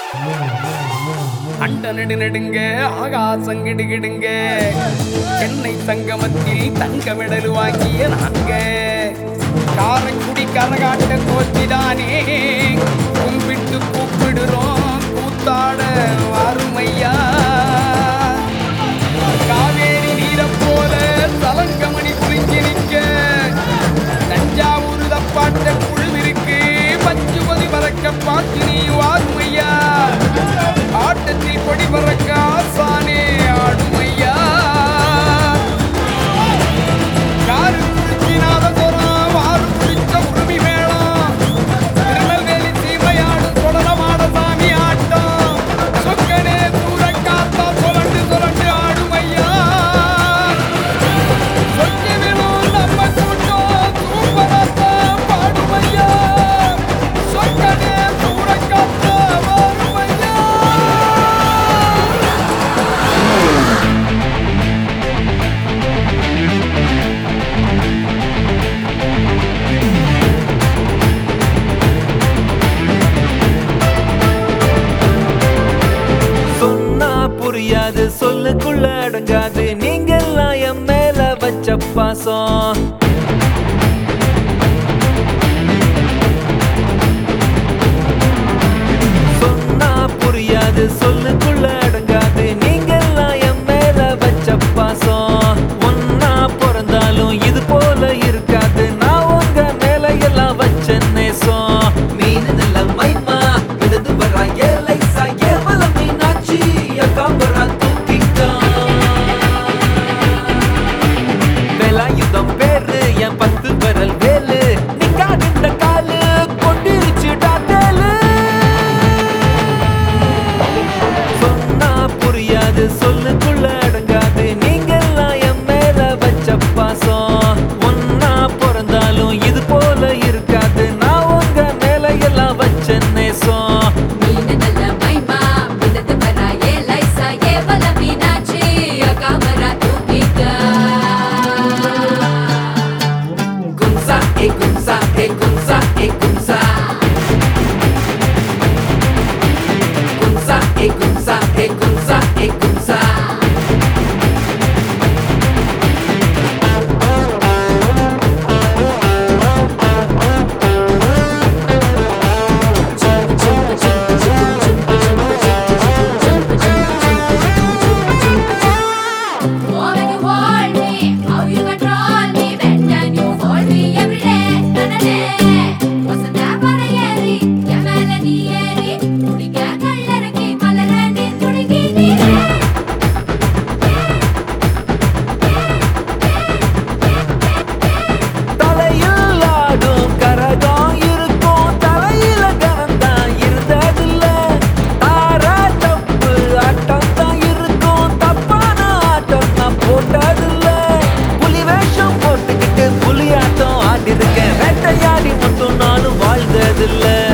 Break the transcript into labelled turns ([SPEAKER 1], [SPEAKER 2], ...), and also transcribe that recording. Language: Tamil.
[SPEAKER 1] அண்ட நெடு நெடுங்க ஆகாசம் கிடுகிடுங்க சென்னை சங்கமத்தில் தங்க மெடல் வாங்கிய நாங்க காரைக்குடி கரகாட்ட கோச்சிதானே கும்பிட்டு கூப்பிடுறோம் கூத்தாட வாருமையா காவேரி நீரை போல தலங்கமணி புரிஞ்சு நிற்க தஞ்சாவூர் தப்பாட்ட குழுவிற்கு பச்சுபதி பறக்க பார்த்து நீ வாருமையா ஆட்டத்தில் கொடி பறக்க ஆசானே ஆடுமையா காரு குறிச்சி நாதசுரம் வாரு குறிச்ச உரிமை மேளம் திருநெல்வேலி சீமையாடு தொடரமாட சாமி ஆட்டம் சொக்கனே தூர காத்தா சுரண்டு சுரண்டு ஆடுமையா சொக்கி விழும் நம்ம கூட்டம் சூப்பராத்தான் பாடுமையா சொக்கனே தூர காத்தா வருமையா
[SPEAKER 2] சொன்னா புரியாது சொல்லுக்குள்ள அடங்காது நீங்கெல்லாம் என் மேல வச்ச பாசம் சொன்னா புரியாது சொல்லுக்குள்ள அடங்காது நீங்கெல்லாம் என் மேல வச்ச பாசம் ஒன்னா பிறந்தாலும் இது போல இருக்காது நான் உங்க மேல எல்லாம் வச்ச நேசம் மீன் நல்ல மைமா விழுது வரா ஏலை சாயவல மீனாட்சி காம்பரா தூக்கிக்கா வேலாயுதம் பேரு என் பத்து விரல் வேலு நிக்காதிட்ட காலு கொண்டிருச்சுடா தேலு சொன்னா புரியாது சொல்லுக்குள்ள அடங்காது நீங்கெல்லாம் என் மேல வச்ச பாசம் ஒன்னா பிறந்தாலும் இது போல இருக்காது நான் உங்க மேல எல்லாம் வச்ச நேசம்
[SPEAKER 3] மீனு நல்ல மைமா விதத்து வரா ஏ லைசா ஏ வல மீனாட்சி அகாமரா தூக்கிக்கா
[SPEAKER 2] கும்சா ஏ கும்சா ஏ கும்சா ஏ கும்சா கும்சா ஏ கும்சா ஏ கும்சா ஏ கும்சா
[SPEAKER 3] Oh, when you hold me, how you control me, when can you hold me every day, நனனே. Vasantha பறையேறி, என் மேல நீ ஏறி, துடிக்க கல்லறைக்கு மலர நீ துடிக்கி நீரே.
[SPEAKER 2] தலையில் ஆடும் கரகம் இருக்கும் தலையில கனந்தான் இருந்ததில்ல ஆறா தப்பு ஆட்டம் தான் இருக்கும் தப்பான ஆட்டம் நான் போட்டதில்ல புலி வேஷம் போட்டுக்கிட்டு புலி ஆட்டம் ஆடிருக்கேன் வேட்டையாடி மட்டும் நானும் வாழ்ந்ததில்லை